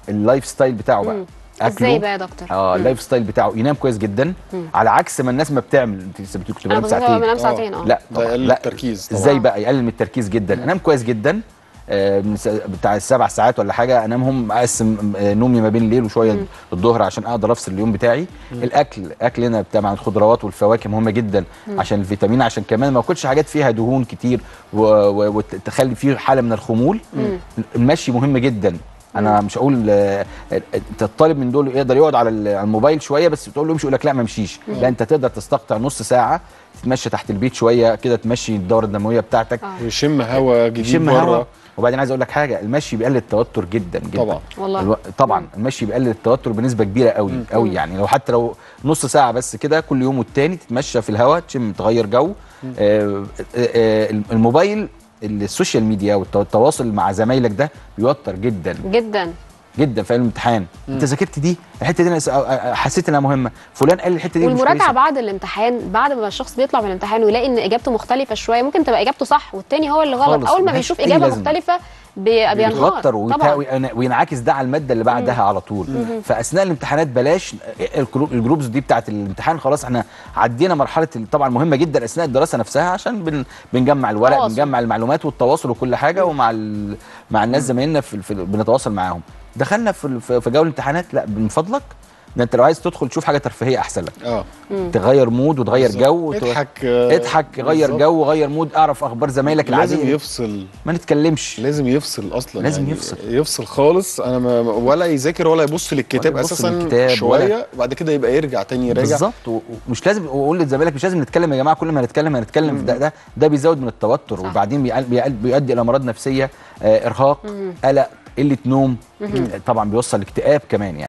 اللايف ستايل بتاعه بقى مم. أكله، ازاي بقى يا دكتور اه مم. اللايف ستايل بتاعه ينام كويس جدا على عكس ما الناس ما بتعمل انت لسه بتقولي كنت انا بنام بظن هو ساعتين بينام آه. ساعتين اه لا ده طبعا يقلل لا التركيز طبعا. ازاي بقى يقلل من التركيز جدا انام كويس جدا آه، من س- بتاع السبع ساعات ولا حاجه انامهم اقسم آه، نومي ما بين الليل وشويه الظهر عشان اقدر افصل اليوم بتاعي الاكل اكل هنا بتاع مع الخضروات والفواكه مهمه جدا عشان الفيتامين عشان كمان ما اكلش حاجات فيها دهون كتير و- و- وتخلي فيه حاله من الخمول المشي مهم جدا انا مش هقول آه، انت الطالب من دول يقدر يقعد على ال- على الموبايل شويه بس تقول له امشي يقول لك لا ما امشيش لا انت تقدر تستقطع نص ساعه تتمشى تحت البيت شويه كده تمشي الدوره الدمويه بتاعتك آه. ويشم هوا جديد يشم بره هوا وبعدين عايز اقول لك حاجه المشي بيقلل التوتر جدا جدا طبعا. والله. الو... طبعا المشي بيقلل التوتر بنسبه كبيره قوي قوي يعني لو حتى لو نص ساعه بس كده كل يوم والتاني تتمشى في الهواء تشم تغير جو آه آه آه الموبايل السوشيال ميديا والتواصل مع زمايلك ده بيوتر جدا جدا جدا في الامتحان انت ذاكرت دي الحته دي انا س- حسيت انها مهمه فلان قال الحته دي مش والمراجعه كويسة. بعد الامتحان بعد ما الشخص بيطلع من الامتحان ويلاقي ان اجابته مختلفه شويه ممكن تبقى اجابته صح والتاني هو اللي غلط خالص، اول ما ملهاش بيشوف أي اجابه لازمة. مختلفه بي- بينهار بيتوتر ويتا- طبعا وين- وينعكس ده على الماده اللي بعدها على طول فاثناء الامتحانات بلاش الجروب- الجروبز دي بتاعه الامتحان خلاص احنا عدينا مرحله ال- طبعا مهمه جدا اثناء الدراسه نفسها عشان بن بنجمع الورق تواصل. بنجمع المعلومات والتواصل وكل حاجه ومع ال... مع الناس زمايلنا في, في بنتواصل معاهم دخلنا في ال- في في جو الامتحانات لا من فضلك ده انت لو عايز تدخل تشوف حاجه ترفيهيه احسن لك اه تغير مود وتغير بالظبط. جو وت- اضحك آه، اضحك غير بالظبط. جو غير مود اعرف اخبار زمايلك لازم العاديه يفصل ما نتكلمش لازم يفصل اصلا لازم يعني يفصل. يفصل خالص انا ما ولا يذاكر ولا يبص للكتاب ولا يبص اساسا للكتاب شويه بعد كده يبقى يرجع تاني يراجع بالظبط و- ومش لازم واقول لزمايلك مش لازم نتكلم يا جماعه كل ما هنتكلم هنتكلم في ده ده ده بيزود من التوتر صح. وبعدين بيقل- بيقل- بيؤدي الى امراض نفسيه آه ارهاق قلق قله نوم طبعا بيوصل لاكتئاب كمان يعني